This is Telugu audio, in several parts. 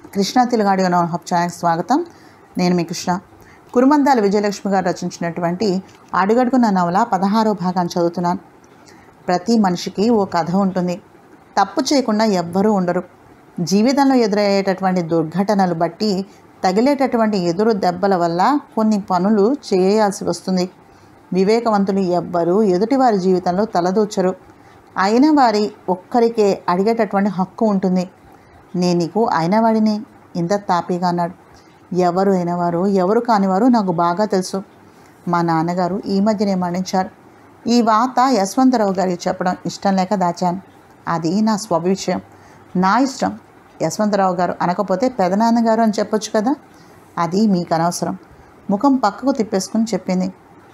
కృష్ణా తెలుగాడి హబ్ ఛానల్కి స్వాగతం నేను మీ కృష్ణ కురుమందాల విజయలక్ష్మి గారు రచించినటువంటి అడుగడుగున నవల పదహారో భాగాన్ని చదువుతున్నాను ప్రతి మనిషికి ఓ కథ ఉంటుంది తప్పు చేయకుండా ఎవ్వరూ ఉండరు జీవితంలో ఎదురయ్యేటటువంటి దుర్ఘటనలు బట్టి తగిలేటటువంటి ఎదురు దెబ్బల వల్ల కొన్ని పనులు చేయాల్సి వస్తుంది వివేకవంతులు ఎవ్వరూ ఎదుటివారి జీవితంలో తలదూచరు అయిన వారి ఒక్కరికే అడిగేటటువంటి హక్కు ఉంటుంది నేను నీకు అయినవాడిని ఇంత తాపీగా అన్నాడు ఎవరు అయినవారు ఎవరు కానివారు నాకు బాగా తెలుసు మా నాన్నగారు ఈ మధ్యనే మరణించారు ఈ వార్త యశ్వంతరావు గారికి చెప్పడం ఇష్టం లేక దాచాను అది నా స్వవిషయం నా ఇష్టం యశ్వంతరావు గారు అనకపోతే పెదనాన్నగారు అని చెప్పొచ్చు కదా అది మీకు అనవసరం ముఖం పక్కకు తిప్పేసుకుని చెప్పింది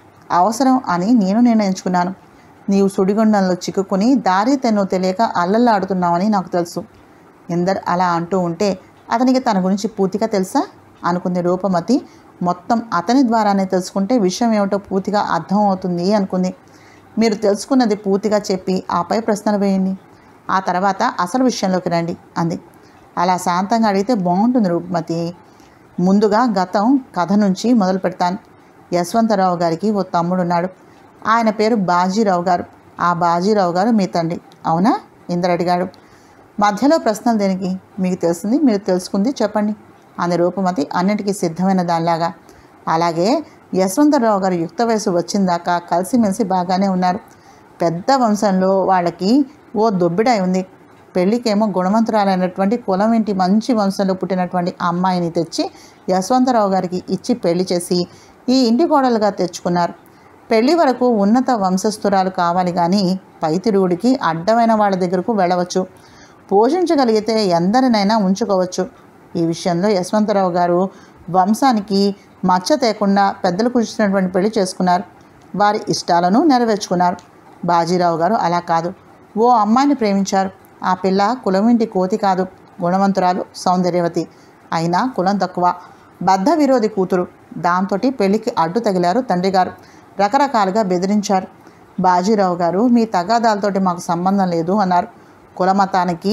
అవసరం అని నేను నిర్ణయించుకున్నాను నీవు సుడిగుండంలో చిక్కుకుని దారి తెన్ను తెలియక అల్లల్లాడుతున్నావని నాకు తెలుసు ఎందరు అలా అంటూ ఉంటే అతనికి తన గురించి పూర్తిగా తెలుసా అనుకుంది రూపమతి మొత్తం అతని ద్వారానే తెలుసుకుంటే విషయం ఏమిటో పూర్తిగా అర్థం అవుతుంది అనుకుంది మీరు తెలుసుకున్నది పూర్తిగా చెప్పి ఆపై ప్రశ్నలు వేయండి ఆ తర్వాత అసలు విషయంలోకి రండి అంది అలా శాంతంగా అడిగితే బాగుంటుంది రూపమతి ముందుగా గతం కథ నుంచి మొదలు పెడతాను యశ్వంతరావు గారికి ఓ తమ్ముడున్నాడు ఆయన పేరు బాజీరావు గారు ఆ బాజీరావు గారు మీ తండ్రి అవునా ఇందరు అడిగాడు మధ్యలో ప్రశ్నలు దేనికి మీకు తెలిసింది మీరు తెలుసుకుంది చెప్పండి అంది రూపమతి అన్నిటికీ సిద్ధమైన దానిలాగా అలాగే యశ్వంతరావు గారు యుక్త వయసు వచ్చిందాకా కలిసిమెలిసి బాగానే ఉన్నారు పెద్ద వంశంలో వాళ్ళకి ఓ దొబ్బిడాయి ఉంది పెళ్ళికేమో గుణవంతురాలైనటువంటి కులం ఇంటి మంచి వంశంలో పుట్టినటువంటి అమ్మాయిని తెచ్చి యశ్వంతరావు గారికి ఇచ్చి పెళ్లి చేసి ఈ ఇంటి కోడలుగా తెచ్చుకున్నారు పెళ్లి వరకు ఉన్నత వంశస్థురాలు కావాలి కానీ పైతిరుగుడికి అడ్డమైన వాళ్ళ దగ్గరకు వెళ్ళవచ్చు పోషించగలిగితే ఎందరినైనా ఉంచుకోవచ్చు ఈ విషయంలో యశ్వంతరావు గారు వంశానికి మచ్చ తేకుండా పెద్దలు కూర్చున్నటువంటి పెళ్లి చేసుకున్నారు వారి ఇష్టాలను నెరవేర్చుకున్నారు బాజీరావు గారు అలా కాదు ఓ అమ్మాయిని ప్రేమించారు ఆ పిల్ల కులమింటి కోతి కాదు గుణవంతురాలు సౌందర్యవతి అయినా కులం తక్కువ బద్ధ విరోధి కూతురు దాంతో పెళ్లికి అడ్డు తగిలారు తండ్రి గారు రకరకాలుగా బెదిరించారు బాజీరావు గారు మీ తగాదాలతోటి మాకు సంబంధం లేదు అన్నారు కులమతానికి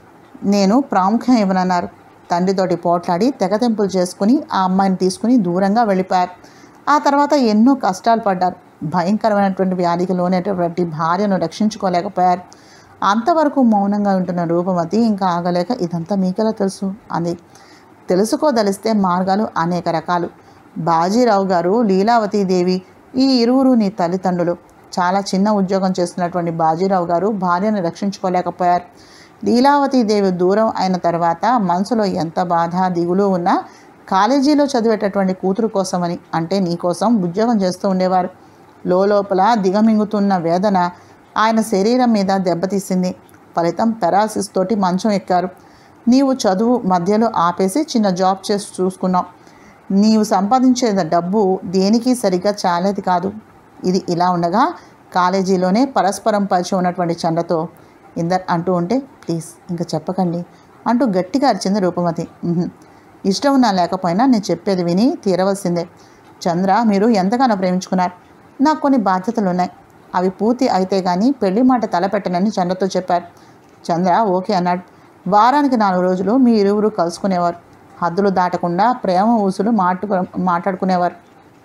నేను ప్రాముఖ్యం ఇవ్వనన్నారు తండ్రితోటి పోట్లాడి తెగతెంపులు చేసుకుని ఆ అమ్మాయిని తీసుకుని దూరంగా వెళ్ళిపోయారు ఆ తర్వాత ఎన్నో కష్టాలు పడ్డారు భయంకరమైనటువంటి వ్యాధికి లోనేటటువంటి భార్యను రక్షించుకోలేకపోయారు అంతవరకు మౌనంగా ఉంటున్న రూపమతి ఇంకా ఆగలేక ఇదంతా మీకెలా తెలుసు అంది తెలుసుకోదలిస్తే మార్గాలు అనేక రకాలు బాజీరావు గారు లీలావతీదేవి ఈ ఇరువురు నీ తల్లిదండ్రులు చాలా చిన్న ఉద్యోగం చేస్తున్నటువంటి బాజీరావు గారు భార్యను రక్షించుకోలేకపోయారు లీలావతీదేవి దూరం అయిన తర్వాత మనసులో ఎంత బాధ దిగులు ఉన్నా కాలేజీలో చదివేటటువంటి కూతురు కోసమని అంటే నీ కోసం ఉద్యోగం చేస్తూ ఉండేవారు లోపల దిగమింగుతున్న వేదన ఆయన శరీరం మీద దెబ్బతీసింది ఫలితం పెరాసిస్ తోటి మంచం ఎక్కారు నీవు చదువు మధ్యలో ఆపేసి చిన్న జాబ్ చేసి చూసుకున్నావు నీవు సంపాదించే డబ్బు దేనికి సరిగ్గా చాలేది కాదు ఇది ఇలా ఉండగా కాలేజీలోనే పరస్పరం పరిచయం ఉన్నటువంటి చంద్రతో ఇందర్ అంటూ ఉంటే ప్లీజ్ ఇంకా చెప్పకండి అంటూ గట్టిగా అరిచింది రూపమతి "ఉహుం. ఇష్టం ఉన్నా లేకపోయినా నేను చెప్పేది విని తీరవలసిందే చంద్ర మీరు ఎంతగానో ప్రేమించుకున్నారు నాకు కొన్ని బాధ్యతలు ఉన్నాయి అవి పూర్తి అయితే కానీ పెళ్లి మాట తలపెట్టనని చంద్రతో చెప్పారు చంద్ర ఓకే అన్నాడు వారానికి నాలుగు రోజులు మీ ఇరువురు కలుసుకునేవారు హద్దులు దాటకుండా ప్రేమ ఊసులు మాటు మాట్లాడుకునేవారు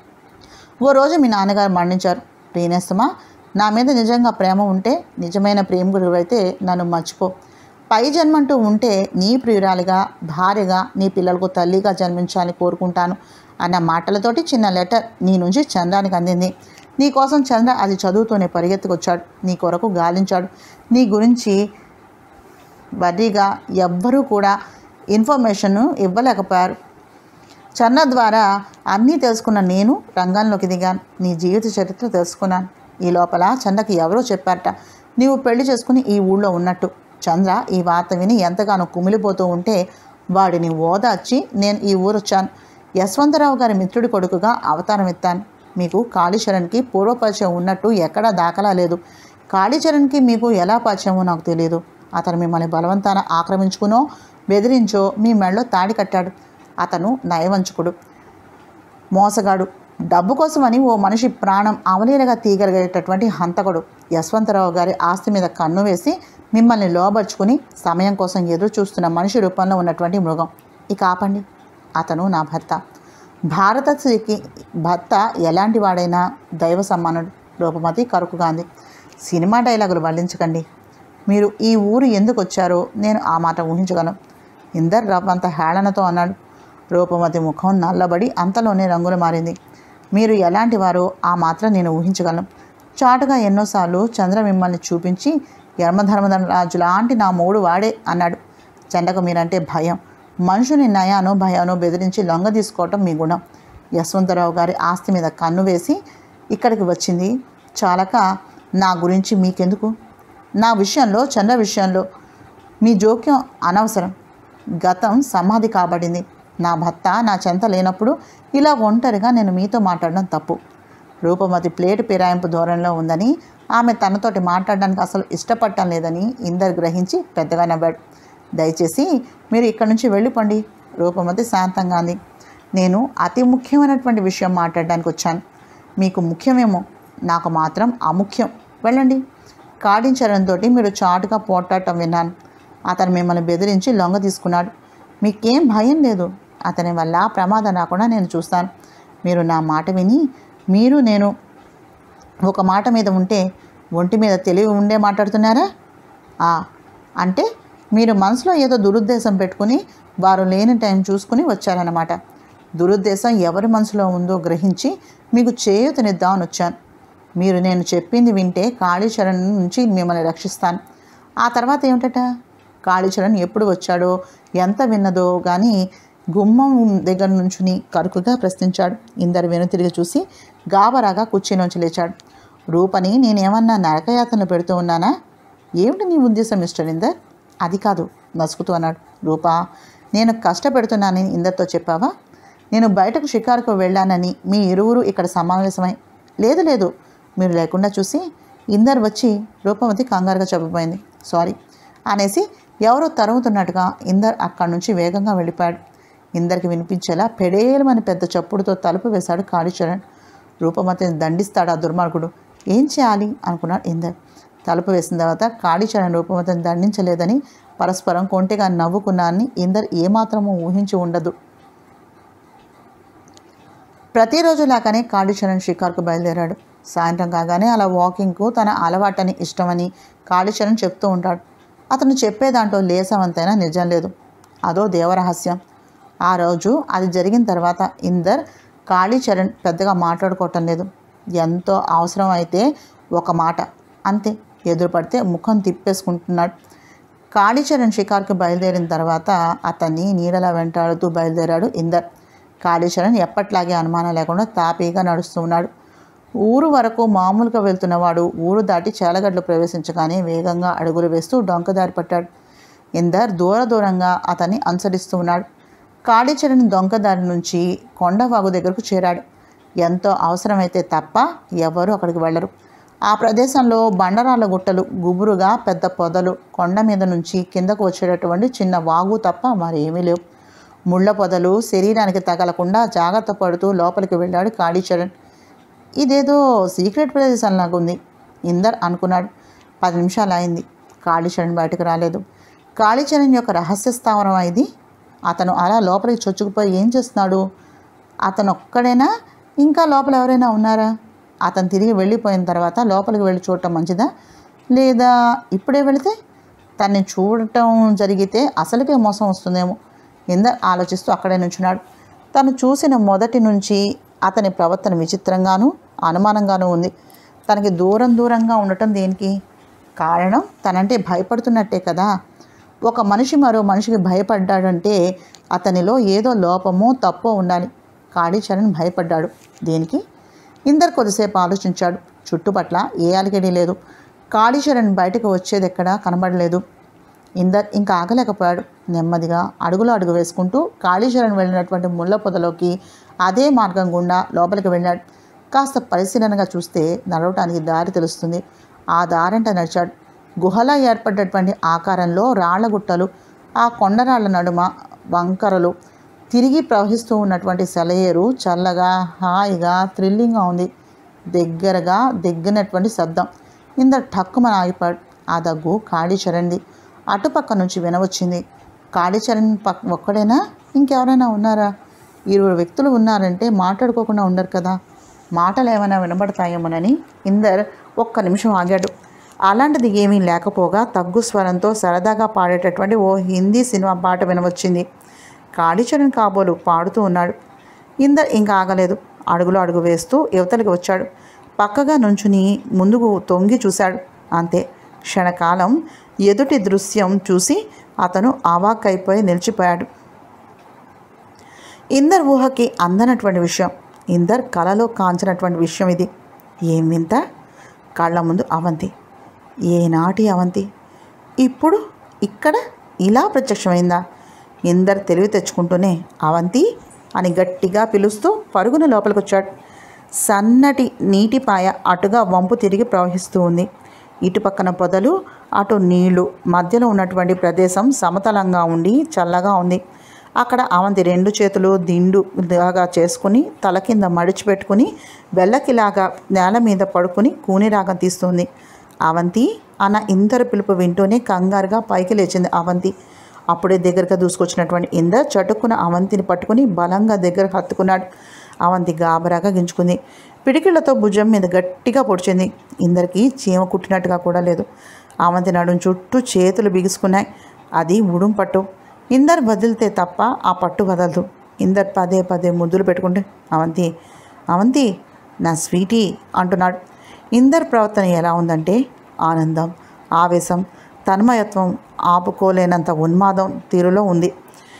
ఓ రోజు మీ నాన్నగారు మరణించారు ప్రియనేస్తమా నా మీద నిజంగా ప్రేమ ఉంటే నిజమైన ప్రేమికుడు అయితే నన్ను మర్చిపో పై జన్మంటూ ఉంటే నీ ప్రియురాలిగా భార్యగా నీ పిల్లలకు తల్లిగా జన్మించాలని కోరుకుంటాను అన్న మాటలతోటి చిన్న లెటర్ నీ నుంచి చంద్రానికి అందింది నీ కోసం చంద్ర అది చదువుతూనే పరిగెత్తుకొచ్చాడు నీ కొరకు గాలించాడు నీ గురించి వడ్డీగా ఎవ్వరూ కూడా ఇన్ఫర్మేషన్ ఇవ్వలేకపోయారు చన్న ద్వారా అన్నీ తెలుసుకున్న నేను రంగంలోకి దిగాను నీ జీవిత చరిత్ర తెలుసుకున్నాను ఈ లోపల చంద్రకి ఎవరో చెప్పారట నీవు పెళ్లి చేసుకుని ఈ ఊళ్ళో ఉన్నట్టు చంద్ర ఈ వార్త విని ఎంతగానో కుమిలిపోతూ ఉంటే వాడిని ఓదార్చి నేను ఈ ఊరు వచ్చాను యశ్వంతరావు గారి మిత్రుడి కొడుకుగా అవతారం ఎత్తాను మీకు కాళీచరణ్కి పూర్వపరిచయం ఉన్నట్టు ఎక్కడా దాఖలా లేదు కాళీచరణ్కి మీకు ఎలా పరిచయమో నాకు తెలియదు అతను మిమ్మల్ని బలవంతాన ఆక్రమించుకునో బెదిరించో మీ మెడలో తాడి కట్టాడు అతను నయవంచకుడు మోసగాడు డబ్బు కోసమని ఓ మనిషి ప్రాణం అవలీలగా తీయగలిగేటటువంటి హంతకుడు యశ్వంతరావు గారి ఆస్తి మీద కన్ను వేసి మిమ్మల్ని లోబర్చుకుని సమయం కోసం ఎదురు చూస్తున్న మనిషి రూపంలో ఉన్నటువంటి మృగం ఇక ఆపండి అతను నా భర్త భారత స్త్రీకి భర్త ఎలాంటి వాడైనా దైవ సమ్మానుడు రూపమతి కరుకుగా అంది సినిమా డైలాగులు వల్లించకండి మీరు ఈ ఊరు ఎందుకు వచ్చారో నేను ఆ మాట ఊహించగలను ఇందర్ రవ్వంత హేళనతో అన్నాడు రూపమతి ముఖం నల్లబడి అంతలోనే రంగులు మారింది మీరు ఎలాంటి వారో ఆ మాత్రం నేను ఊహించగలను చాటుగా ఎన్నోసార్లు చంద్ర మిమ్మల్ని చూపించి యమధర్మరాజు లాంటి నా మూడు వాడే అన్నాడు చండకు మీరంటే భయం మనుషుని నయానో భయానో బెదిరించి లొంగ తీసుకోవటం మీ గుణం యశ్వంతరావు గారి ఆస్తి మీద కన్ను వేసి ఇక్కడికి వచ్చింది చాలక నా గురించి మీకెందుకు నా విషయంలో చంద్ర విషయంలో మీ జోక్యం అనవసరం గతం సమాధి కాబడింది నా భర్త నా చెంత లేనప్పుడు ఇలా ఒంటరిగా నేను మీతో మాట్లాడడం తప్పు రూపమతి ప్లేటు పిరాయింపు ధోరణిలో ఉందని ఆమె తనతోటి మాట్లాడడానికి అసలు ఇష్టపడటం లేదని ఇందరు గ్రహించి పెద్దగా నవ్వాడు దయచేసి మీరు ఇక్కడి నుంచి వెళ్ళిపోండి రూపమతి శాంతంగా అంది నేను అతి ముఖ్యమైనటువంటి విషయం మాట్లాడడానికి వచ్చాను మీకు ముఖ్యమేమో నాకు మాత్రం అముఖ్యం వెళ్ళండి కాడించడంతో మీరు చాటుగా పోట్లాడటం విన్నాను అతను మిమ్మల్ని బెదిరించి లొంగ తీసుకున్నాడు మీకేం భయం లేదు అతని వల్ల ప్రమాదం రాకుండా నేను చూస్తాను మీరు నా మాట విని మీరు నేను ఒక మాట మీద ఉంటే ఒంటి మీద తెలివి ఉండే మాట్లాడుతున్నారా ఆ, అంటే మీరు మనసులో ఏదో దురుద్దేశం పెట్టుకుని వారు లేని టైం చూసుకుని వచ్చారన్నమాట దురుద్దేశం ఎవరి మనసులో ఉందో గ్రహించి మీకు చేయూతనిద్దామని వచ్చాను మీరు నేను చెప్పింది వింటే కాళీచరణ్ నుంచి మిమ్మల్ని రక్షిస్తాను ఆ తర్వాత ఏమిటట కాళీచరణ్ ఎప్పుడు వచ్చాడో ఎంత విన్నదో కానీ గుమ్మం దగ్గర నుంచుని కరుకుగా ప్రశ్నించాడు ఇందరు వెనుతిరిగి చూసి గాబరాగా కుర్చీలోంచి లేచాడు రూపని నేనేమన్నా నరకయాతనలు పెడుతూ ఉన్నానా ఏమిటి నీ ఉద్దేశం మిస్టర్ ఇందర్ అది కాదు నసుకుతూ అన్నాడు రూపా నేను కష్టపెడుతున్నానని ఇందర్తో చెప్పావా నేను బయటకు షికారుకు వెళ్ళానని మీ ఇరువురు ఇక్కడ సమావేశమై లేదు లేదు మీరు లేకుండా చూసి ఇందర్ వచ్చి రూపవతి కంగారుగా చెప్పబోయింది సారీ అనేసి ఎవరో తరుముతున్నట్టుగా ఇందర్ అక్కడి నుంచి వేగంగా వెళ్ళిపోయాడు ఇందరికి వినిపించేలా పెడేలమని పెద్ద చప్పుడుతో తలుపు వేశాడు కాళీచరణ్ రూపమతిని దండిస్తాడు ఆ దుర్మార్గుడు ఏం చేయాలి అనుకున్నాడు ఇందర్ తలుపు వేసిన తర్వాత కాళీచరణ్ రూపమతిని దండించలేదని పరస్పరం కొంటిగా నవ్వుకున్నారని ఇందర్ ఏమాత్రమూ ఊహించి ఉండదు ప్రతిరోజు లాగానే కాళీచరణ్ షికార్కు బయలుదేరాడు సాయంత్రం కాగానే అలా వాకింగ్కు తన అలవాటని ఇష్టమని కాళీచరణ్ చెప్తూ ఉంటాడు అతను చెప్పే దాంట్లో లేసవంతైనా నిజం లేదు అదో దేవరహస్యం ఆ రోజు అది జరిగిన తర్వాత ఇందర్ కాళీచరణ్ పెద్దగా మాట్లాడుకోవటం లేదు ఎంతో అవసరం అయితే ఒక మాట అంతే ఎదురుపడితే ముఖం తిప్పేసుకుంటున్నాడు కాళీచరణ్ షికార్కి బయలుదేరిన తర్వాత అతన్ని నీడలా వెంటాడుతూ బయలుదేరాడు ఇందర్ కాళీచరణ్ ఎప్పట్లాగే అనుమానం లేకుండా తాపీగా నడుస్తూ ఉన్నాడు ఊరు వరకు మామూలుగా వెళ్తున్నవాడు ఊరు దాటి చేలగడ్లు ప్రవేశించగానే వేగంగా అడుగులు వేస్తూ డొంకదారి పట్టాడు ఇందర్ దూర దూరంగా అతన్ని అనుసరిస్తూ ఉన్నాడు కాళీచరణ్ దొంగదారి నుంచి కొండవాగు దగ్గరకు చేరాడు ఎంతో అవసరమైతే తప్ప ఎవరూ అక్కడికి వెళ్ళరు ఆ ప్రదేశంలో బండరాళ్ళ గుట్టలు గుబురుగా పెద్ద పొదలు కొండ మీద నుంచి కిందకు వచ్చేటటువంటి చిన్న వాగు తప్ప మరేమీ లేవు ముళ్ళ పొదలు శరీరానికి తగలకుండా జాగ్రత్త పడుతూ లోపలికి వెళ్ళాడు కాళీచరణ్ ఇదేదో సీక్రెట్ ప్రదేశం లాగుంది ఇందర్ అనుకున్నాడు పది నిమిషాలు అయింది కాళీచరణ్ బయటకు రాలేదు కాళీచరణ్ యొక్క రహస్య స్థావరం ఇది అతను అలా లోపలికి చొచ్చుకుపోయి ఏం చేస్తున్నాడు అతను ఒక్కడేనా ఇంకా లోపల ఎవరైనా ఉన్నారా అతను తిరిగి వెళ్ళిపోయిన తర్వాత లోపలికి వెళ్ళి చూడటం మంచిదా లేదా ఇప్పుడే వెళితే తన్ని చూడటం జరిగితే అసలుకే మోసం వస్తుందేమో ఇందర్ ఆలోచిస్తూ అక్కడే నుంచున్నాడు తను చూసిన మొదటి నుంచి అతని ప్రవర్తన విచిత్రంగానూ అనుమానంగానూ ఉంది తనకి దూరం దూరంగా ఉండటం దేనికి కారణం తనంటే భయపడుతున్నట్టే కదా ఒక మనిషి మరో మనిషికి భయపడ్డాడంటే అతనిలో ఏదో లోపమో తప్పో ఉండాలి కాళీచరణ్ భయపడ్డాడు దేనికి ఇందర్ కొద్దిసేపు ఆలోచించాడు చుట్టుపట్ల ఏ అలిగడి లేదు కాళీచరణ్ బయటకు వచ్చేది ఎక్కడా కనబడలేదు ఇందర్ ఇంకా ఆగలేకపోయాడు నెమ్మదిగా అడుగులో అడుగు వేసుకుంటూ కాళీచరణ్ వెళ్ళినటువంటి ముళ్ళ పొదలోకి అదే మార్గం గుండా లోపలికి వెళ్ళాడు కాస్త పరిశీలనగా చూస్తే నడవటానికి దారి తెలుస్తుంది ఆ దారంట నడిచాడు గుహలా ఏర్పడ్డటువంటి ఆకారంలో రాళ్ల గుట్టలు ఆ కొండరాళ్ల నడుమ వంకరలు తిరిగి ప్రవహిస్తూ ఉన్నటువంటి సెలయేరు చల్లగా హాయిగా థ్రిల్లింగ్గా ఉంది దగ్గరగా దగ్గినటువంటి శబ్దం ఇందరు ఠక్కుమని ఆగిపోయాడు ఆ దగ్గు కాళీ చరండి అటుపక్క నుంచి వినవచ్చింది కాళీచరణ్ పక్ ఒక్కడేనా ఇంకెవరైనా ఉన్నారా ఇరువురు వ్యక్తులు ఉన్నారంటే మాట్లాడుకోకుండా ఉండరు కదా మాటలు ఏమైనా వినబడతాయేమోనని ఇందర్ ఒక్క నిమిషం ఆగాడు అలాంటిది ఏమీ లేకపోగా తగ్గు స్వరంతో సరదాగా పాడేటటువంటి ఓ హిందీ సినిమా పాట వినవచ్చింది కాళీచరణ్ కాబోలు పాడుతూ ఉన్నాడు ఇందర్ ఇంకా ఆగలేదు అడుగులు అడుగు వేస్తూ యువతలకి వచ్చాడు పక్కగా నుంచుని ముందుకు తొంగి చూశాడు అంతే క్షణకాలం ఎదుటి దృశ్యం చూసి అతను అవాక్కైపోయి నిలిచిపోయాడు ఇందర్ ఊహకి అందనటువంటి విషయం ఇందర్ కలలో కాంచినటువంటి విషయం ఇది ఏం వింత కళ్ళ ముందు అవంతి ఏనాటి అవంతి ఇప్పుడు ఇక్కడ ఇలా ప్రత్యక్షమైందా ఇందర్ తెలివి తెచ్చుకుంటూనే అవంతి అని గట్టిగా పిలుస్తూ పరుగున లోపలికి వచ్చాడు సన్నటి నీటిపాయ అటుగా వంపు తిరిగి ప్రవహిస్తూ ఉంది ఇటు పక్కన పొదలు అటు నీళ్లు మధ్యలో ఉన్నటువంటి ప్రదేశం సమతలంగా ఉండి చల్లగా ఉంది అక్కడ అవంతి రెండు చేతులు దిండు లాగా చేసుకుని తల కింద మడిచిపెట్టుకుని వెళ్ళకిలాగా నేల మీద పడుకుని కూనిరాగం తీస్తుంది అవంతి అన్న ఇందరు పిలుపు వింటూనే కంగారుగా పైకి లేచింది అవంతి అప్పుడే దగ్గరగా దూసుకొచ్చినటువంటి ఇందర్ చటుక్కున అవంతిని పట్టుకుని బలంగా దగ్గర హత్తుకున్నాడు అవంతి గాబరాగా గించుకుంది పిడికిళ్లతో భుజం మీద గట్టిగా పొడిచింది ఇందరికి చీమ కుట్టినట్టుగా కూడా లేదు అవంతి నడుం చుట్టూ చేతులు బిగుసుకున్నాయి అది ఉడుం పట్టు ఇందర్ వదిలితే తప్ప ఆ పట్టు వదలదు ఇందర్ పదే పదే ముద్దులు పెట్టుకుంటే అవంతి అవంతి నా స్వీటీ అంటున్నాడు ఇందర్ ప్రవర్తన ఎలా ఉందంటే ఆనందం ఆవేశం తన్మయత్వం ఆపుకోలేనంత ఉన్మాదం తీరులో ఉంది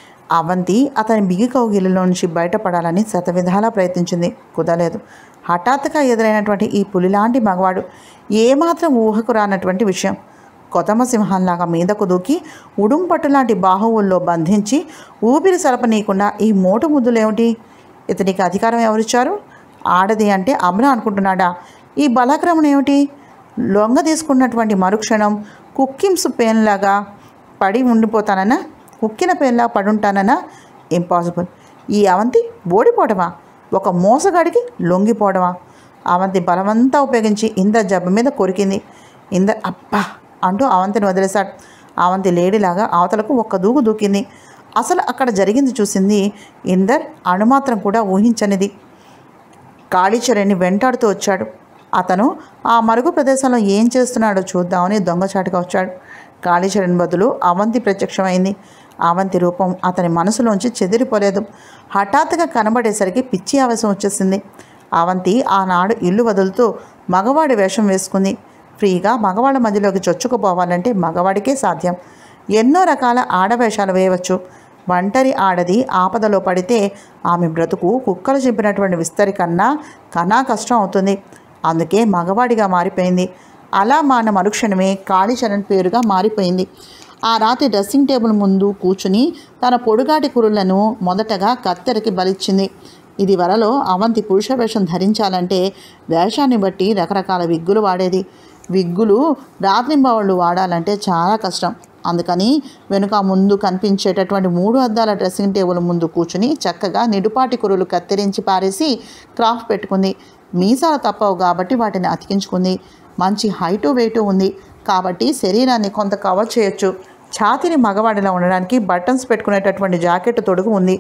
అవంతి అతని బిగి కౌగిలిలో నుంచి బయటపడాలని శతవిధాలా ప్రయత్నించింది కుదరలేదు హఠాత్తుగా ఎదురైనటువంటి ఈ పులిలాంటి మగవాడు ఏమాత్రం ఊహకు రానటువంటి విషయం కొతమ సింహంలాగా మీదకు దూకి ఉడుంపట్టు లాంటి బాహువుల్లో బంధించి ఊపిరి సలపనీయకుండా ఈ మోటు ముద్దులేమిటి ఇతనికి అధికారం ఎవరిచ్చారు ఆడది అంటే అమల అనుకుంటున్నాడా ఈ బలాక్రమణ ఏమిటి లొంగ తీసుకున్నటువంటి మరుక్షణం కుక్కింస్ పేన్లాగా పడి ఉండిపోతానన్నా కుక్కిన పేన్లా పడుంటానన్నా ఇంపాసిబుల్ ఈ అవంతి ఓడిపోవడమా ఒక మోసగాడికి లొంగిపోవడమా అవంతి బలమంతా ఉపయోగించి ఇందర్ జబ్బ మీద కొరికింది ఇందర్ అబ్బా అంటూ అవంతిని వదిలేశాడు అవంతి లేడీలాగా అవతలకు ఒక్క దూకు దూకింది అసలు అక్కడ జరిగింది చూసింది ఇందర్ అణుమాత్రం కూడా ఊహించనిది కాళీచరణ్ని వెంటాడుతూ వచ్చాడు అతను ఆ మరుగు ప్రదేశంలో ఏం చేస్తున్నాడో చూద్దామని దొంగచాటుగా వచ్చాడు కాళీచరణ్ బదులు అవంతి ప్రత్యక్షమైంది అవంతి రూపం అతని మనసులోంచి చెదిరిపోలేదు హఠాత్తుగా కనబడేసరికి పిచ్చి ఆవేశం వచ్చేసింది అవంతి ఆనాడు ఇల్లు వదులుతూ మగవాడి వేషం వేసుకుంది ఫ్రీగా మగవాళ్ళ మధ్యలోకి చొచ్చుకుపోవాలంటే మగవాడికే సాధ్యం ఎన్నో రకాల ఆడవేషాలు వేయవచ్చు ఒంటరి ఆడది ఆపదలో పడితే ఆమె బ్రతుకు కుక్కలు చింపినటువంటి విస్తరి కన్నా కన్నా కష్టం అవుతుంది అందుకే మగవాడిగా మారిపోయింది అలా మాన మరుక్షణమే కాళీచరణ్ పేరుగా మారిపోయింది ఆ రాత్రి డ్రెస్సింగ్ టేబుల్ ముందు కూర్చుని తన పొడుగాటి కురులను మొదటగా కత్తెరకి బలిచ్చింది ఇది వరలో అవంతి పురుష వేషం ధరించాలంటే వేషాన్ని బట్టి రకరకాల విగ్గులు వాడేది విగ్గులు రాత్రింబవళ్ళు వాడాలంటే చాలా కష్టం అందుకని వెనుక ముందు కనిపించేటటువంటి మూడు అద్దాల డ్రెస్సింగ్ టేబుల్ ముందు కూర్చుని చక్కగా నిడుపాటి కురులు కత్తిరించి పారేసి క్రాఫ్ట్ పెట్టుకుంది మీసాలు తప్పవు కాబట్టి వాటిని అతికించుకుంది మంచి హైటు వెయిటు ఉంది కాబట్టి శరీరాన్ని కొంత కవర్ చేయొచ్చు ఛాతిని మగవాడిలా ఉండడానికి బటన్స్ పెట్టుకునేటటువంటి జాకెట్ తొడుగు ఉంది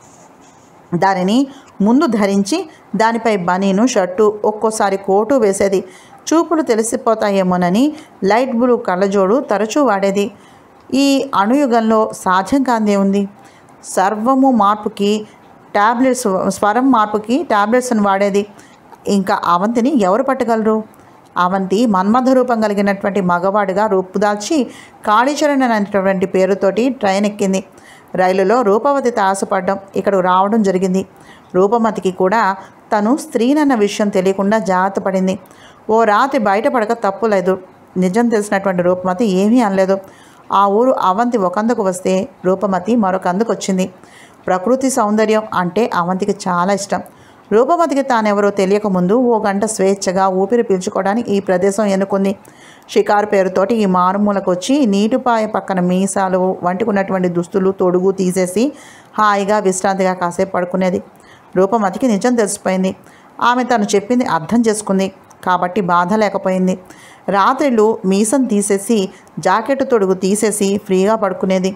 దానిని ముందు ధరించి దానిపై బనీను షర్టు ఒక్కోసారి కోటు వేసేది చూపులు తెలిసిపోతాయేమోనని లైట్ బ్లూ కళ్ళజోడు తరచూ వాడేది ఈ అణుయుగంలో సాధ్యంగాందే ఉంది సర్వము మార్పుకి టాబ్లెట్స్ స్వరం మార్పుకి టాబ్లెట్స్ని వాడేది ఇంకా అవంతిని ఎవరు పట్టగలరు అవంతి మన్మథ రూపం కలిగినటువంటి మగవాడిగా రూపుదాల్చి కాళీచరణ్ అనేటువంటి పేరుతోటి ట్రైన్ ఎక్కింది రైలులో రూపవతితో ఆశపడడం ఇక్కడికి రావడం జరిగింది రూపమతికి కూడా తను స్త్రీనన్న విషయం తెలియకుండా జాగ్రత్త పడింది ఓ రాత్రి బయటపడక తప్పు లేదు నిజం తెలిసినటువంటి రూపమతి ఏమీ అనలేదు ఆ ఊరు అవంతి ఒకందుకు వస్తే రూపమతి మరొకందుకు వచ్చింది ప్రకృతి సౌందర్యం అంటే అవంతికి చాలా ఇష్టం రూపమతికి తానెవరో తెలియకముందు ఓ గంట స్వేచ్ఛగా ఊపిరి పీల్చుకోవడానికి ఈ ప్రదేశం ఎన్నుకుంది షికారు పేరుతోటి ఈ మారుమూలకు వచ్చి నీటిపాయ పక్కన మీసాలు వంటికున్నటువంటి దుస్తులు తొడుగు తీసేసి హాయిగా విశ్రాంతిగా కాసేపు పడుకునేది రూపమతికి నిజం తెలిసిపోయింది ఆమె తను చెప్పింది అర్థం చేసుకుంది కాబట్టి బాధ లేకపోయింది రాత్రిళ్ళు మీసం తీసేసి జాకెట్ తొడుగు తీసేసి ఫ్రీగా పడుకునేది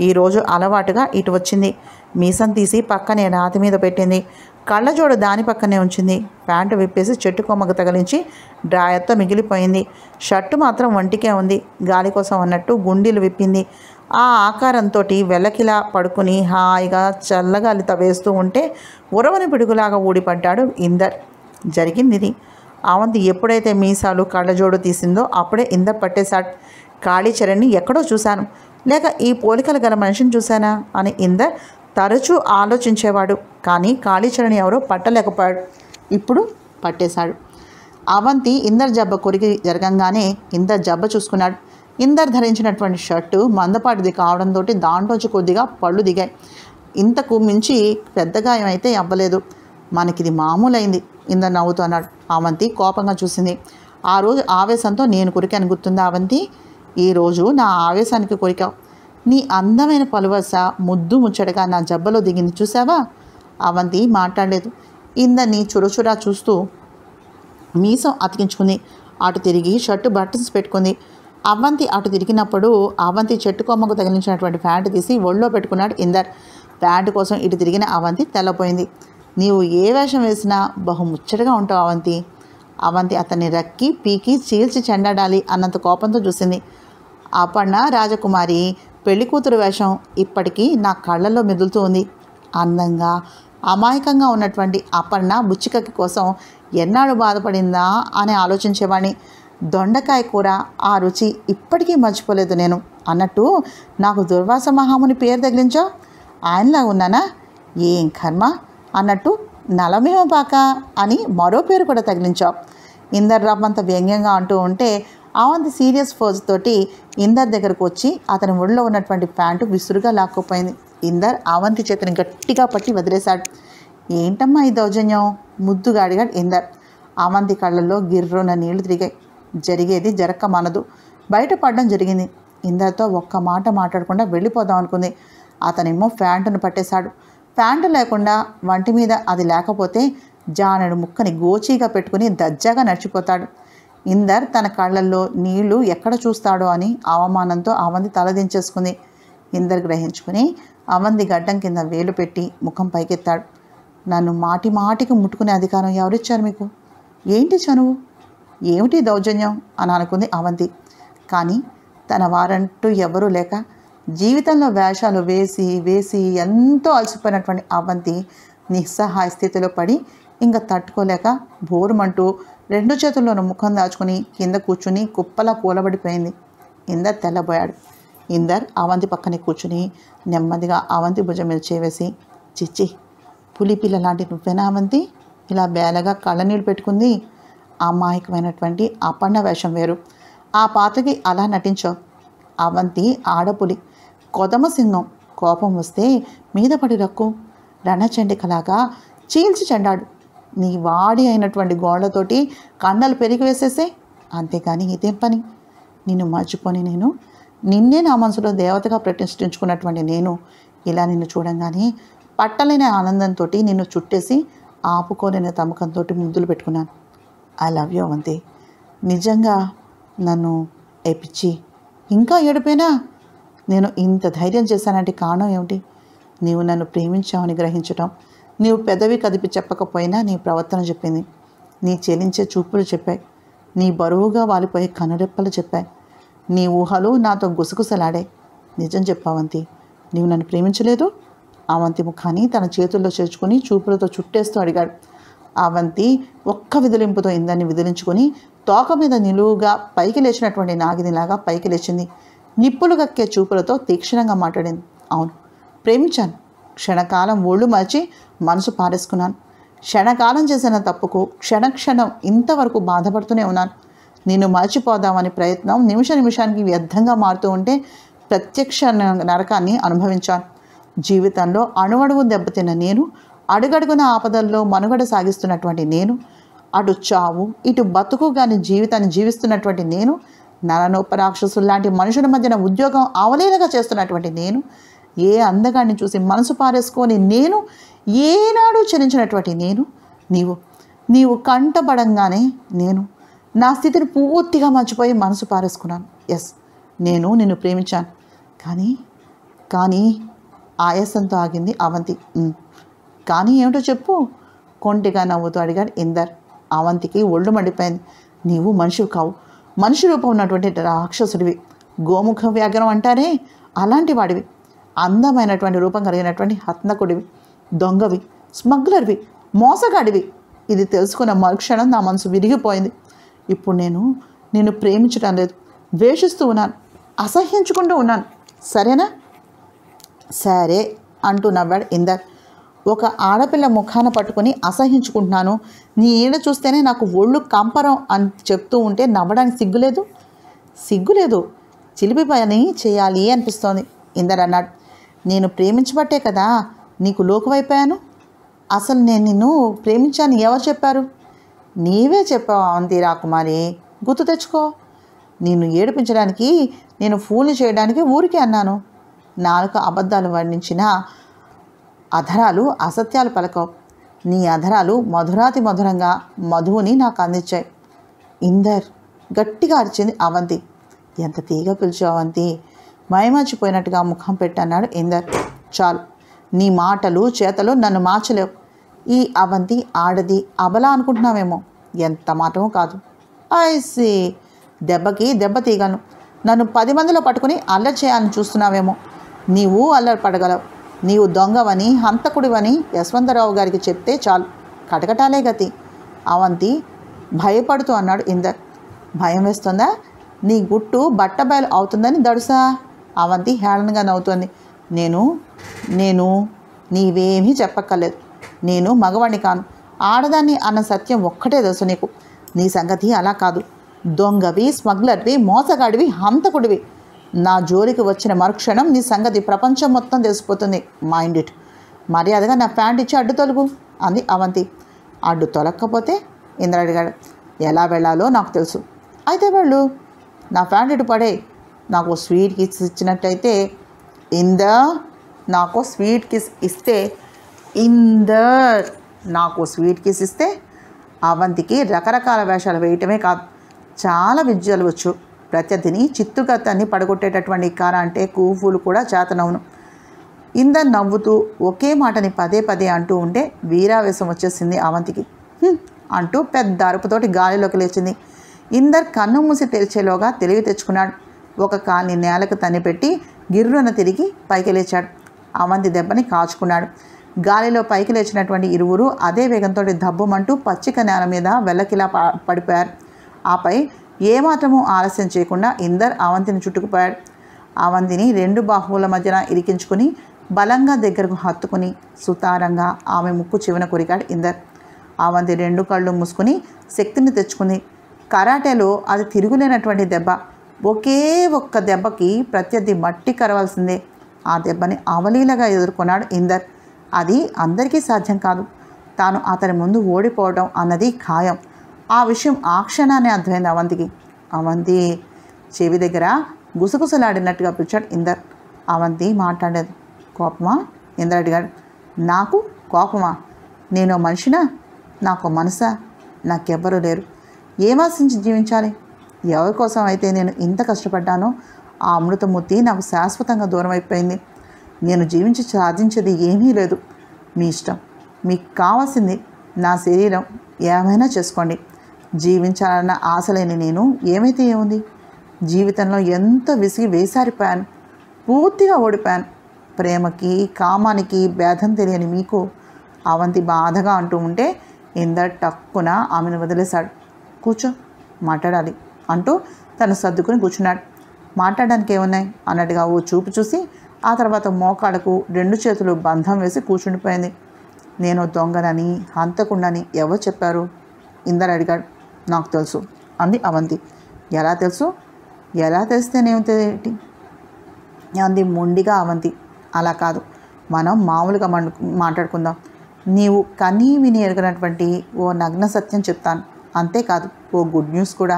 ఈరోజు అలవాటుగా ఇటు వచ్చింది మీసం తీసి పక్కనే రాతి మీద పెట్టింది కళ్ళజోడు దాని పక్కనే ఉంచింది ప్యాంటు విప్పేసి చెట్టు కొమ్మకు తగిలించి డ్రాయర్తో మిగిలిపోయింది షర్టు మాత్రం ఒంటికే ఉంది గాలి కోసం అన్నట్టు గుండీలు విప్పింది ఆ ఆకారంతో వెళ్ళకిలా పడుకుని హాయిగా చల్లగాలి తవేస్తూ ఉంటే ఉరవని పిడుగులాగా ఊడిపడ్డాడు ఇందర్ జరిగింది ఇది అవంతి ఎప్పుడైతే మీసాలు కళ్ళజోడు తీసిందో అప్పుడే ఇందర్ పట్టేశాడు కాళీచరణ్ని ఎక్కడో చూశాను లేక ఈ పోలికలు గల మనిషిని చూశానా అని ఇందర్ తరచూ ఆలోచించేవాడు కానీ కాళీచరణ్ ఎవరో పట్టలేకపోయాడు ఇప్పుడు పట్టేశాడు అవంతి ఇందర్ జబ్బ కొరికి జరగంగానే ఇందర్ జబ్బ చూసుకున్నాడు ఇందర్ ధరించినటువంటి షర్టు మందపాటిది కావడంతో దాంట్లోంచి కొద్దిగా పళ్ళు దిగాయి ఇంతకు మించి పెద్ద గాయం అయితే అవ్వలేదు మనకిది మామూలైంది ఇందర్ నవ్వుతూ అన్నాడు అవంతి కోపంగా చూసింది ఆ రోజు ఆవేశంతో నేను కొరికాను గుర్తుందా అవంతి ఈరోజు నా ఆవేశానికి కొరికావు నీ అందమైన పలువస ముద్దు ముచ్చటగా నా జబ్బలో దిగింది చూసావా అవంతి మాట్లాడలేదు ఇందర్ని చురచురా చూస్తూ మీసం అతికించుకుంది అటు తిరిగి షర్టు బటన్స్ పెట్టుకుంది అవంతి అటు తిరిగినప్పుడు అవంతి చెట్టు కొమ్మకు తగిలించినటువంటి ప్యాంటు తీసి ఒళ్ళో పెట్టుకున్నాడు ఇందర్ ప్యాంటు కోసం ఇటు తిరిగిన అవంతి తెల్లపోయింది నీవు ఏ వేషం వేసినా బహు ముచ్చటగా ఉంటావు అవంతి అవంతి అతన్ని రక్కి పీకి చీల్చి చెండాడాలి అన్నంత కోపంతో చూసింది అపర్ణ రాజకుమారి పెళ్లి కూతురు వేషం ఇప్పటికీ నా కళ్ళల్లో మెదులుతూ ఉంది అందంగా అమాయకంగా ఉన్నటువంటి అపర్ణ బుచ్చికకి కోసం ఎన్నాడు బాధపడిందా అని ఆలోచించేవాడిని దొండకాయ కూర ఆ రుచి ఇప్పటికీ మర్చిపోలేదు నేను అన్నట్టు నాకు దుర్వాస మహాముని పేరు తగిలించావు ఆయనలా ఉన్నానా ఏం కర్మ అన్నట్టు నలమేమపాక అని మరో పేరు కూడా తగిలించావు ఇందర్ రమ్మంత వ్యంగ్యంగా అంటూ ఉంటే అవంతి సీరియస్ ఫోజ్ తోటి ఇందర్ దగ్గరకు వచ్చి అతని ఒడిలో ఉన్నటువంటి ప్యాంటు విసురుగా లాక్కుపోయింది ఇందర్ అవంతి చేతిని గట్టిగా పట్టి వదిలేశాడు ఏంటమ్మా ఈ దౌర్జన్యం ముద్దుగా అడిగాడు ఇందర్ అవంతి కళ్ళల్లో గిర్రున నీళ్లు తిరిగాయి జరిగేది జరక్క మనదు బయటపడడం జరిగింది ఇందర్తో ఒక్క మాట మాట్లాడకుండా వెళ్ళిపోదాం అనుకుంది అతనేమో ప్యాంటును పట్టేశాడు ప్యాంటు లేకుండా వంటి మీద అది లేకపోతే జానడు ముక్కని గోచీగా పెట్టుకుని దజ్జాగా నడిచిపోతాడు ఇందర్ తన కళ్ళల్లో నీళ్లు ఎక్కడ చూస్తాడో అని అవమానంతో అవంతి తలదించేసుకుంది ఇందర్ గ్రహించుకుని అవంతి గడ్డం కింద వేలు పెట్టి ముఖం పైకెత్తాడు నన్ను మాటి మాటికి ముట్టుకునే అధికారం ఎవరిచ్చారు మీకు ఏంటి చనువు ఏమిటి దౌర్జన్యం అని అనుకుంది అవంతి కానీ తన వారంటూ ఎవరూ లేక జీవితంలో వేషాలు వేసి వేసి ఎంతో అలసిపోయినటువంటి అవంతి నిస్సహాయ స్థితిలో పడి ఇంకా తట్టుకోలేక బోరుమంటూ రెండు చేతుల్లోనూ ముఖం దాచుకుని కింద కూర్చుని కుప్పలా కూలబడిపోయింది ఇందర్ తెల్లబోయాడు ఇందర్ అవంతి పక్కనే కూర్చుని నెమ్మదిగా అవంతి భుజం మీద చేవేసి చిచ్చి పులిపిల్ల లాంటి నువ్వేనా అవంతి ఇలా బేలగా కళ్ళనీళ్ళు పెట్టుకుంది అమాయకమైనటువంటి అపన్న వేషం వేరు ఆ పాత్రకి అలా నటించావు అవంతి ఆడపులి కొదమ సింహం కోపం వస్తే మీద పడి రక్కు రణచండికలాగా చీల్చి చెండాడు నీ వాడి అయినటువంటి గోళ్లతోటి కన్నలు పెరిగి వేసేసే అంతేగాని ఇదేం పని నిన్ను మర్చిపోని నేను నిన్నే నా మనసులో దేవతగా ప్రతిష్ఠించుకున్నటువంటి నేను ఇలా నిన్ను చూడంగానే పట్టలేని ఆనందంతో నిన్ను చుట్టేసి ఆపుకోలేని తమకంతో ముద్దులు పెట్టుకున్నాను ఐ లవ్ యూ అవంతి నిజంగా నన్ను ఏపిచ్చి ఇంకా ఏడిపోయినా నేను ఇంత ధైర్యం చేశానంటే కారణం ఏమిటి నీవు నన్ను ప్రేమించావని గ్రహించటం నీవు పెదవి కదిపి చెప్పకపోయినా నీ ప్రవర్తన చెప్పింది నీ చెలించే చూపులు చెప్పాయి నీ బరువుగా వాలిపోయే కనురెప్పలు చెప్పాయి నీ ఊహలు నాతో గుసగుసలాడాయి నిజం చెప్పావంతి నీవు నన్ను ప్రేమించలేదు అవంతి ముఖాన్ని తన చేతుల్లో చేర్చుకుని చూపులతో చుట్టేస్తూ అడిగాడు అవంతి ఒక్క విదిలింపుతో ఇందాన్ని విదిలించుకొని తోక మీద నిలువుగా పైకి లేచినటువంటి నాగినిలాగా పైకి లేచింది నిప్పులు కక్కే చూపులతో తీక్షణంగా మాట్లాడింది అవును ప్రేమించాను క్షణకాలం ఒళ్ళు మర్చి మనసు పారేసుకున్నాను క్షణకాలం చేసిన తప్పుకు క్షణక్షణం ఇంతవరకు బాధపడుతూనే ఉన్నాను నిన్ను మర్చిపోదామని ప్రయత్నం నిమిష నిమిషానికి వ్యర్థంగా మారుతూ ఉంటే ప్రత్యక్ష న- నరకాన్ని అనుభవించాను జీవితంలో అణువణువు దెబ్బతిన్న నేను అడుగడుగున ఆపదల్లో మనుగడ సాగిస్తున్నటువంటి నేను అటు చావు ఇటు బతుకు గాని జీవితాన్ని జీవిస్తున్నటువంటి నేను నరనొప్ప రాక్షసులు లాంటి మనుషుల మధ్యన ఉద్యోగం అవలేలగా చేస్తున్నటువంటి నేను ఏ అందగాన్ని చూసి మనసు పారేసుకొని నేను ఏనాడు చరించినటువంటి నేను నీవు నీవు కంటపడంగానే నేను నా స్థితిని పూర్తిగా మర్చిపోయి మనసు పారేసుకున్నాను ఎస్ నేను నిన్ను ప్రేమించాను కానీ కానీ ఆయాసంతో ఆగింది అవంతి "ఉమ్, కానీ ఏమిటో చెప్పు కొంటిగా నవ్వుతూ అడిగాడు ఇందర్ అవంతికి ఒళ్ళు మండిపోయింది నీవు మనిషివి కావు మనిషి రూపం ఉన్నటువంటి రాక్షసుడివి గోముఖ వ్యాఘ్రం అంటారే అలాంటి వాడివి అందమైనటువంటి రూపం కలిగినటువంటి హత్నకుడివి దొంగవి స్మగ్లర్వి మోసగాడివి ఇది తెలుసుకున్న మరుక్షణం నా మనసు విరిగిపోయింది ఇప్పుడు నేను నేను ప్రేమించడం లేదు ద్వేషిస్తూ ఉన్నాను అసహ్యించుకుంటూ ఉన్నాను సరేనా సరే అంటూ నవ్వాడు ఇందర్ ఒక ఆడపిల్ల ముఖాన పట్టుకొని అసహించుకుంటున్నాను నీ ఈడ చూస్తేనే నాకు ఒళ్ళు కంపరం అని చెప్తూ ఉంటే నవ్వడానికి సిగ్గులేదు సిగ్గులేదు చిలిపి పని చేయాలి అనిపిస్తోంది ఇందర్ అన్నాడు నేను ప్రేమించబట్టే కదా నీకు లోకువైపోయాను అసలు నేను నిన్ను ప్రేమించాను ఎవరు చెప్పారు నీవే చెప్పావు అవంతి రాకుమారి గుర్తు తెచ్చుకో నిన్ను ఏడిపించడానికి నేను ఫూలు చేయడానికి ఊరికే అన్నాను నాలుక అబద్ధాలు వర్ణించిన అధరాలు అసత్యాలు పలకవు నీ అధరాలు మధురాతి మధురంగా మధువుని నాకు అందించాయి ఇందర్ గట్టిగా అరిచింది అవంతి ఎంత తీగ పిలిచు అవంతి మైమర్చిపోయినట్టుగా ముఖం పెట్టన్నాడు ఇందర్ చాలు నీ మాటలు చేతలు నన్ను మార్చలేవు ఈ అవంతి ఆడది అబల అనుకుంటున్నావేమో ఎంత మాటమో కాదు ఐసి దెబ్బకి దెబ్బ తీగలను నన్ను పది మందిలో పట్టుకుని అల్లరి చేయాలని చూస్తున్నావేమో నీవు అల్లరి పడగలవు నీవు దొంగవని హంతకుడివని యశ్వంతరావు గారికి చెప్తే చాలు కటకటాలే గతి అవంతి భయపడుతూ అన్నాడు ఇందర్ భయం వేస్తుందా నీ గుట్టు బట్టబయలు అవుతుందని దడుసా అవంతి హేళనగా నవ్వుతోంది నేను నేను నీవేమీ చెప్పక్కర్లేదు నేను మగవాణ్ణి కాను ఆడదాన్ని అన్న సత్యం ఒక్కటే తెలుసు నీకు నీ సంగతి అలా కాదు దొంగవి స్మగ్లర్వి మోసగాడివి హంతకుడివి నా జోలికి వచ్చిన మరుక్షణం నీ సంగతి ప్రపంచం మొత్తం తెలిసిపోతుంది మైండ్ ఇట్ మర్యాదగా నా ప్యాంట్ ఇచ్చి అడ్డు తొలుగు అంది అవంతి అడ్డు తొలక్కపోతే ఇంద్ర అడిగాడు ఎలా వెళ్ళాలో నాకు తెలుసు అయితే వెళ్ళు నా ప్యాంట్ ఇటు పడే నాకు స్వీట్ కిస్ ఇచ్చినట్టయితే ఇంద నాకు స్వీట్ కిస్ ఇస్తే ఇందర్ నాకు స్వీట్ కిస్ ఇస్తే అవంతికి రకరకాల వేషాలు వేయటమే కాదు చాలా విద్యలు వచ్చు ప్రత్యర్థిని చిత్తుగతాన్ని పడగొట్టేటటువంటి కార అంటే కూఫులు కూడా చేతనవును ఇందర్ నవ్వుతూ ఒకే మాటని పదే పదే అంటూ ఉంటే వీరావేశం వచ్చేసింది అవంతికి "హ్మ్" అంటూ పెద్ద అరుపుతోటి గాలిలోకి లేచింది ఇందర్ కన్ను మూసి తెరిచేలోగా తెలివి తెచ్చుకున్నాడు ఒక కాల్ని నేలకు తన్నిపెట్టి గిర్రున తిరిగి పైకి లేచాడు అవంతి దెబ్బని కాచుకున్నాడు గాలిలో పైకి లేచినటువంటి ఇరువురు అదే వేగంతో దబ్బుమంటూ పచ్చిక నేల మీద వెల్లకిలా ప- పడిపోయారు ఆపై ఏమాత్రమూ ఆలస్యం చేయకుండా ఇందర్ అవంతిని చుట్టుకుపోయాడు అవంతిని రెండు బాహువుల మధ్యన ఇరికించుకుని బలంగా దగ్గరకు హత్తుకుని సుతారంగా ఆమె ముక్కు చివన కొరికాడు ఇందర్ అవంతి రెండు కళ్ళు మూసుకుని శక్తిని తెచ్చుకుంది కరాటేలో అది తిరుగులేనటువంటి దెబ్బ ఒకే ఒక్క దెబ్బకి ప్రత్యర్థి మట్టి కరవాల్సిందే ఆ దెబ్బని అవలీలగా ఎదుర్కొన్నాడు ఇందర్ అది అందరికీ సాధ్యం కాదు తాను అతని ముందు ఓడిపోవడం అన్నది ఖాయం ఆ విషయం ఆ క్షణాన్ని అర్థమైంది అవంతికి అవంతి చెవి దగ్గర గుసగుసలాడినట్టుగా పిలిచాడు ఇందర్ అవంతి మాట్లాడేది కోపమా ఇందర్ అడిగాడు నాకు కోపమా నేను మనిషినా నాకు మనసా నాకెవ్వరూ లేరు ఏం ఆశించి జీవించాలి ఎవరి కోసం అయితే నేను ఇంత కష్టపడ్డానో ఆ అమృతమూర్తి నాకు శాశ్వతంగా దూరం అయిపోయింది నేను జీవించి సాధించేది ఏమీ లేదు మీ ఇష్టం మీకు కావాల్సింది నా శరీరం ఏమైనా చేసుకోండి జీవించాలన్న ఆశ లేని నేను ఏమైతే ఏముంది జీవితంలో ఎంతో విసిగి వేసారిపోయాను పూర్తిగా ఓడిపోయాను ప్రేమకి కామానికి భేదం తెలియని మీకు అవంతి బాధగా అంటూ ఉంటే ఇందర్ టక్కున ఆమెను వదిలేశాడు కూర్చో మాట్లాడాలి అంటూ తను సర్దుకుని కూర్చున్నాడు మాట్లాడడానికి ఏమున్నాయి అన్నట్టుగా ఓ చూపు చూసి ఆ తర్వాత మోకాళ్ళకు రెండు చేతులు బంధం వేసి కూర్చుండిపోయింది నేను దొంగనని హంతకుండని ఎవరు చెప్పారు ఇందర్ అడిగాడు నాకు తెలుసు అంది అవంతి ఎలా తెలుసు ఎలా తెలిస్తేనేమిటి అంది మొండిగా అవంతి అలా కాదు మనం మామూలుగా మండు మాట్లాడుకుందాం నీవు కనీ విని ఎరగనటువంటి ఓ నగ్న సత్యం చెప్తాను అంతేకాదు ఓ గుడ్ న్యూస్ కూడా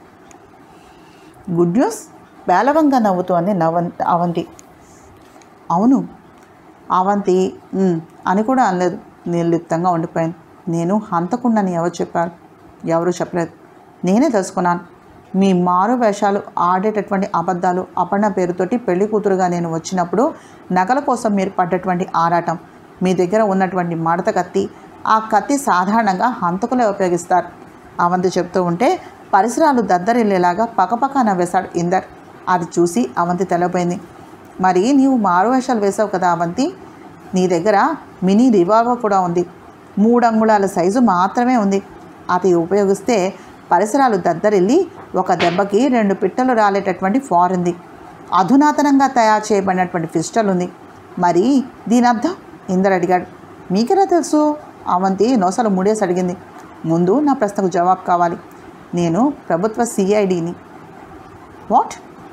గుడ్ న్యూస్ పేలవంగా నవ్వుతూ అంది నవన్ అవంతి అవును అవంతి "ఉమ్" అని కూడా అనలేదు నిర్లిప్తంగా ఉండిపోయింది నేను హంతకుండాని ఎవరు చెప్పారు ఎవరు చెప్పలేదు నేనే తెలుసుకున్నాను మీ మారు వేషాలు ఆడేటటువంటి అబద్ధాలు అపర్ణ పేరుతోటి పెళ్లి కూతురుగా నేను వచ్చినప్పుడు నగల కోసం మీరు పడ్డటువంటి ఆరాటం మీ దగ్గర ఉన్నటువంటి మడత కత్తి ఆ కత్తి సాధారణంగా హంతకులే ఉపయోగిస్తారు అవంతి చెప్తూ ఉంటే పరిసరాలు దద్దరిల్లేలాగా పకపక నవ్వేశాడు ఇందర్ అది చూసి అవంతి తెలపోయింది మరి నీవు మారు వేషాలు వేసావు కదా అవంతి నీ దగ్గర మినీ రివాల్వర్ కూడా ఉంది మూడు అంగుళాల సైజు మాత్రమే ఉంది అది ఉపయోగిస్తే పరిసరాలు దద్దరిల్లి ఒక దెబ్బకి రెండు పిట్టలు రాలేటటువంటి ఫారింది అధునాతనంగా తయారు చేయబడినటువంటి పిస్టల్ ఉంది మరి దీని అర్థం ఇందర్ అడిగాడు మీకెలా తెలుసు అవంతి నోసలు ముడేసి అడిగింది ముందు నా ప్రశ్నకు జవాబు కావాలి నేను ప్రభుత్వ సిఐడిని వాట్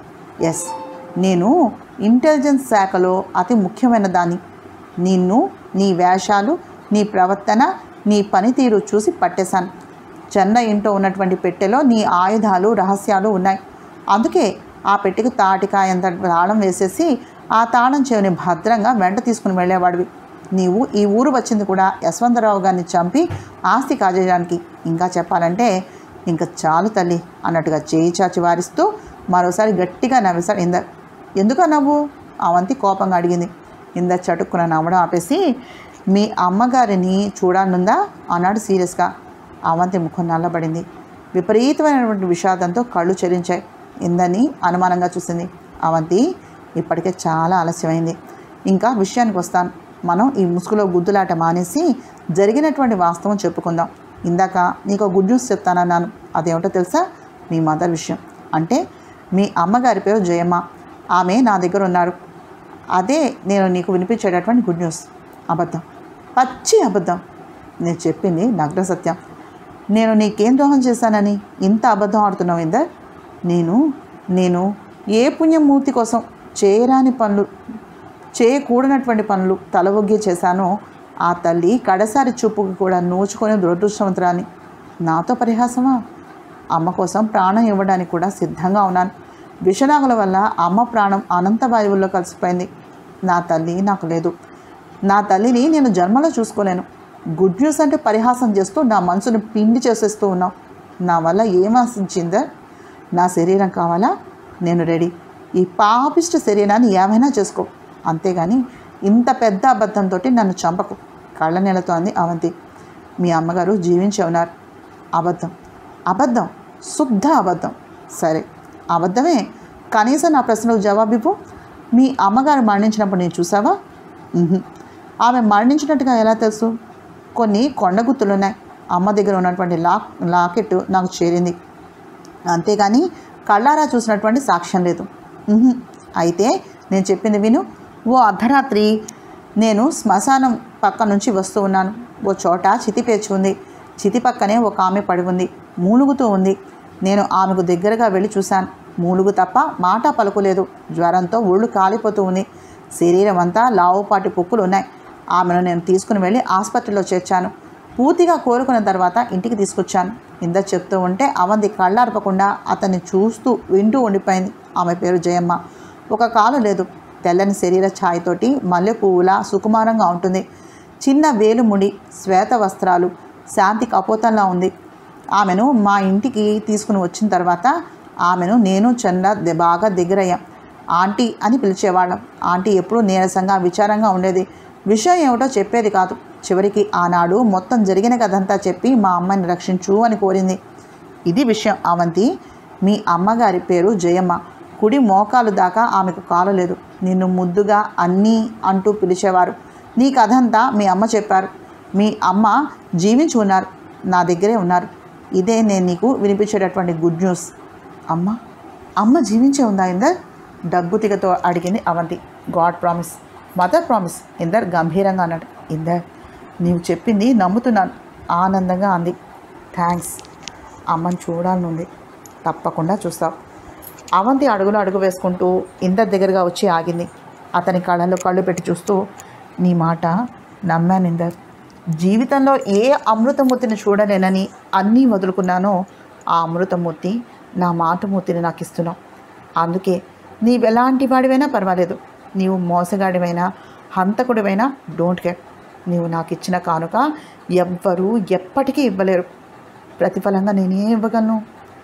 ఎస్ నేను ఇంటెలిజెన్స్ శాఖలో అతి ముఖ్యమైన దాన్ని నిన్ను నీ వేషాలు నీ ప్రవర్తన నీ పనితీరు చూసి పట్టేశాను చెన్న ఇంట్లో ఉన్నటువంటి పెట్టెలో నీ ఆయుధాలు రహస్యాలు ఉన్నాయి అందుకే ఆ పెట్టెకు తాటికాయంత తాళం వేసేసి ఆ తాళం చెవిని భద్రంగా వెంట తీసుకుని వెళ్ళేవాడివి నీవు ఈ ఊరు వచ్చింది కూడా యశ్వంతరావు గారిని చంపి ఆస్తి కాజేయడానికి ఇంకా చెప్పాలంటే ఇంకా చాలు తల్లి అన్నట్టుగా చేయి చాచి వారిస్తూ మరోసారి గట్టిగా నవ్వేశాడు ఇందర్ ఎందుకు నవ్వు అవంతి కోపంగా అడిగింది ఇందర్ చటుక్కున నవ్వడం ఆపేసి మీ అమ్మగారిని చూడాలనుందా అన్నాడు సీరియస్గా అవంతి ముఖం నల్లబడింది విపరీతమైనటువంటి విషాదంతో కళ్ళు చెరించాయి ఇందని అనుమానంగా చూసింది అవంతి ఇప్పటికే చాలా ఆలస్యమైంది ఇంకా విషయానికి వస్తాను మనం ఈ ముసుగులో గుద్దులాట మానేసి జరిగినటువంటి వాస్తవం చెప్పుకుందాం ఇందాక నీకు గుడ్ న్యూస్ చెప్తానన్నాను అదేమిటో తెలుసా మీ మదర్ విషయం అంటే మీ అమ్మగారి పేరు జయమ్మ ఆమె నా దగ్గర ఉన్నారు అదే నేను నీకు వినిపించేటటువంటి గుడ్ న్యూస్ అబద్ధం పచ్చి అబద్ధం నేను చెప్పింది నగ్న సత్యం నేను నీకేం ద్రోహం చేశానని ఇంత అబద్ధం ఆడుతున్నావు ఇందర్ నేను నేను ఏ పుణ్యమూర్తి కోసం చేయరాని పనులు చేయకూడనటువంటి పనులు తలవొగ్గి చేశానో ఆ తల్లి కడసారి చూపుకు కూడా నోచుకొని దురదృష్టవంతురాని నాతో పరిహాసమా అమ్మ కోసం ప్రాణం ఇవ్వడానికి కూడా సిద్ధంగా ఉన్నాను విషనాగుల వల్ల అమ్మ ప్రాణం అనంత వాయువుల్లో కలిసిపోయింది నా తల్లి నాకు లేదు నా తల్లిని నేను జన్మలో చూసుకోలేను గుడ్ న్యూస్ అంటే పరిహాసం చేస్తూ నా మనసును పిండి చేసేస్తూ ఉన్నావు నా వల్ల ఏం ఆశించిందా నా శరీరం కావాలా నేను రెడీ ఈ పాపిష్ట శరీరాన్ని ఏమైనా చేసుకో అంతేగాని ఇంత పెద్ద అబద్ధంతో నన్ను చంపకు కళ్ళ నెలతో అంది అవంతి మీ అమ్మగారు జీవించి ఉన్నారు అబద్ధం అబద్ధం శుద్ధ అబద్ధం సరే అబద్ధమే కనీసం నా ప్రశ్నకు జవాబు ఇవ్వు మీ అమ్మగారు మరణించినప్పుడు నేను చూసావా ఉహుం. ఆమె మరణించినట్టుగా ఎలా తెలుసు కొన్ని కొండగుత్తులు ఉన్నాయి అమ్మ దగ్గర ఉన్నటువంటి లాక్ లాకెట్ నాకు చేరింది అంతేగాని కళ్ళారా చూసినటువంటి సాక్ష్యం లేదు ఉహుం. అయితే నేను చెప్పింది విను ఓ అర్ధరాత్రి నేను శ్మశానం పక్క నుంచి వస్తూ ఉన్నాను ఓ చోట చితి పేర్చి ఉంది చితి పక్కనే ఒక ఆమె పడి ఉంది మూలుగుతూ ఉంది నేను ఆమెకు దగ్గరగా వెళ్ళి చూశాను మూలుగు తప్ప మాట పలుకులేదు జ్వరంతో ఒళ్ళు కాలిపోతూ ఉంది శరీరం అంతా లావుపాటి పొక్కులు ఉన్నాయి ఆమెను నేను తీసుకుని వెళ్ళి ఆసుపత్రిలో చేర్చాను పూర్తిగా కోరుకున్న తర్వాత ఇంటికి తీసుకొచ్చాను ఇంద చెప్తూ ఉంటే అవంతి కళ్ళార్పకుండా అతన్ని చూస్తూ వింటూ ఉండిపోయింది ఆమె పేరు జయమ్మ ఒక కాలు లేదు తెల్లని శరీర ఛాయతోటి మల్లె పువ్వులా సుకుమారంగా ఉంటుంది చిన్న వేలుముడి శ్వేత వస్త్రాలు శాంతి కపోతంలా ఉంది ఆమెను మా ఇంటికి తీసుకుని వచ్చిన తర్వాత ఆమెను నేను చంద ద- బాగా దగ్గరయ్యాం ఆంటీ అని పిలిచేవాళ్ళం ఆంటీ ఎప్పుడూ నీరసంగా విచారంగా ఉండేది విషయం ఏమిటో చెప్పేది కాదు చివరికి ఆనాడు మొత్తం జరిగిన కథంతా చెప్పి మా అమ్మాయిని రక్షించు అని కోరింది ఇది విషయం అవంతి మీ అమ్మగారి పేరు జయమ్మ కుడి మోకాలు దాకా ఆమెకు కాలు లేదు నిన్ను ముద్దుగా అన్నీ అంటూ పిలిచేవారు నీ కథంతా మీ అమ్మ చెప్పారు మీ అమ్మ జీవించి ఉన్నారు నా దగ్గరే ఉన్నారు ఇదే నేను నీకు వినిపించేటటువంటి గుడ్ న్యూస్ అమ్మ అమ్మ జీవించే ఉందా ఇందర్ దగ్గుతిగతో అడిగింది Avanti god promise mother promise Inder గంభీరంగా అన్నాడు ఇందర్ నీవు చెప్పింది నమ్ముతున్నాను ఆనందంగా అంది థ్యాంక్స్ అమ్మని చూడాలనుంది తప్పకుండా చూస్తావు అవంతి అడుగులు అడుగు వేసుకుంటూ ఇందర్ దగ్గరగా వచ్చి ఆగింది అతని కళ్ళలో కళ్ళు పెట్టి చూస్తూ నీ మాట నమ్మాను ఇందర్ జీవితంలో ఏ అమృతమూర్తిని చూడలేనని అన్నీ వదులుకున్నానో ఆ అమృతమూర్తి నా మాటమూర్తిని నాకు ఇస్తున్నావు అందుకే నీవెలాంటి వాడివైనా పర్వాలేదు నీవు మోసగాడివైనా హంతకుడివైనా డోంట్ కేర్ నీవు నాకు ఇచ్చిన కానుక ఎవ్వరూ ఎప్పటికీ ఇవ్వలేరు ప్రతిఫలంగా నేనే ఇవ్వగలను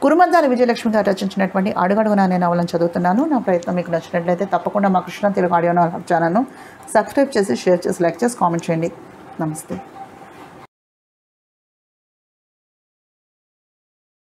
కురుమందాల విజయలక్ష్మి గారు రచించినటువంటి అడుగడుగునా అనే నవలను చదువుతున్నాను నా ప్రయత్నం మీకు నచ్చినట్లయితే తప్పకుండా మా కృష్ణ తెలుగు ఆడియో నవల ఛానల్ను సబ్స్క్రైబ్ చేసి షేర్ చేసి లైక్ చేసి కామెంట్ చేయండి నమస్తే